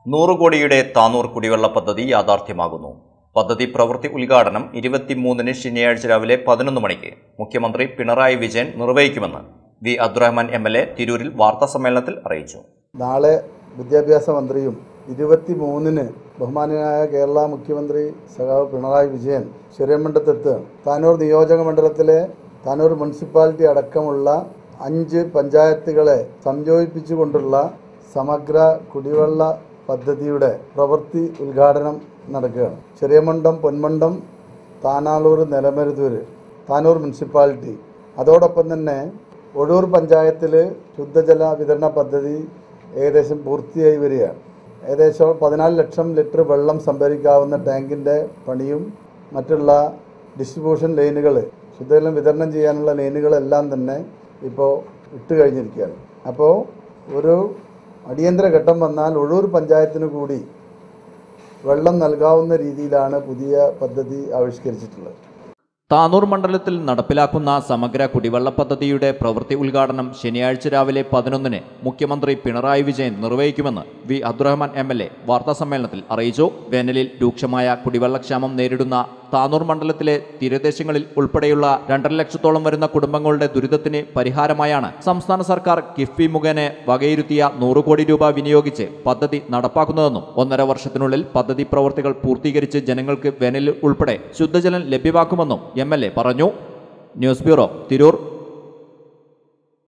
നൂറ് കോടിയുടെ താനൂർ കുടിവെള്ള പദ്ധതി യാഥാർത്ഥ്യമാകുന്നു പദ്ധതി പ്രവൃത്തി ഉദ്ഘാടനം ഇരുപത്തിമൂന്നിന് ശനിയാഴ്ച രാവിലെ പതിനൊന്ന് മണിക്ക് മുഖ്യമന്ത്രി പിണറായി വിജയൻ നിർവഹിക്കുമെന്ന് V Abdurahman M L A തിരൂരിൽ വാർത്താസമ്മേളനത്തിൽ അറിയിച്ചു നാളെ വിദ്യാഭ്യാസ മന്ത്രിയും ഇരുപത്തി മൂന്നിന് ബഹുമാനനായ കേരള മുഖ്യമന്ത്രി സഖാവ് പിണറായി വിജയൻ ശിരമണ്ഡത്തെത്തുകയാണ് താനൂർ നിയോജക മണ്ഡലത്തിലെ താനൂർ മുനിസിപ്പാലിറ്റി അടക്കമുള്ള അഞ്ച് പഞ്ചായത്തുകളെ സംയോജിപ്പിച്ചുകൊണ്ടുള്ള സമഗ്ര കുടിവെള്ള പദ്ധതിയുടെ പ്രവൃത്തി ഉദ്ഘാടനം നടക്കുകയാണ് ചെറിയമണ്ടം പൊന്മണ്ടം താനാളൂർ നിലമരുതൂർ താനൂർ മുനിസിപ്പാലിറ്റി അതോടൊപ്പം തന്നെ ഒഴൂർ പഞ്ചായത്തിൽ ശുദ്ധജല വിതരണ പദ്ധതി ഏകദേശം പൂർത്തിയായി വരികയാണ് ഏകദേശം പതിനാല് ലക്ഷം ലിറ്റർ വെള്ളം സംഭരിക്കാവുന്ന ടാങ്കിൻ്റെ പണിയും മറ്റുള്ള ഡിസ്ട്രിബ്യൂഷൻ ലൈനുകൾ ശുദ്ധജലം വിതരണം ചെയ്യാനുള്ള ലൈനുകളെല്ലാം തന്നെ ഇപ്പോൾ ഇട്ട് കഴിഞ്ഞിരിക്കുകയാണ് അപ്പോൾ ഒരു അടിയന്തര ഘട്ടം വന്നാൽ ഒഴൂർ പഞ്ചായത്തിന് കൂടി വെള്ളം നൽകാവുന്ന രീതിയിലാണ് പുതിയ പദ്ധതി ആവിഷ്കരിച്ചിട്ടുള്ളത് താനൂർ മണ്ഡലത്തിൽ നടപ്പിലാക്കുന്ന സമഗ്ര കുടിവെള്ള പദ്ധതിയുടെ പ്രവൃത്തി ഉദ്ഘാടനം ശനിയാഴ്ച രാവിലെ പതിനൊന്നിന് മുഖ്യമന്ത്രി പിണറായി വിജയൻ നിർവഹിക്കുമെന്ന് V Abdurahman M L A വാർത്താസമ്മേളനത്തിൽ അറിയിച്ചു വേനലിൽ രൂക്ഷമായ കുടിവെള്ളക്ഷാമം നേരിടുന്ന താനൂർ മണ്ഡലത്തിലെ തീരദേശങ്ങളിൽ ഉൾപ്പെടെയുള്ള രണ്ടര ലക്ഷത്തോളം വരുന്ന കുടുംബങ്ങളുടെ ദുരിതത്തിന് പരിഹാരമായാണ് സംസ്ഥാന സർക്കാർ കിഫ്ബി മുഖേന വകയിരുത്തിയ നൂറ് കോടി രൂപ വിനിയോഗിച്ച് പദ്ധതി നടപ്പാക്കുന്നതെന്നും ഒന്നര വർഷത്തിനുള്ളിൽ പദ്ധതി പ്രവർത്തികൾ പൂർത്തീകരിച്ച് ജനങ്ങൾക്ക് വേനലിൽ ഉൾപ്പെടെ ശുദ്ധജലം ലഭ്യമാക്കുമെന്നും എം പറഞ്ഞു ന്യൂസ് ബ്യൂറോ തിരൂർ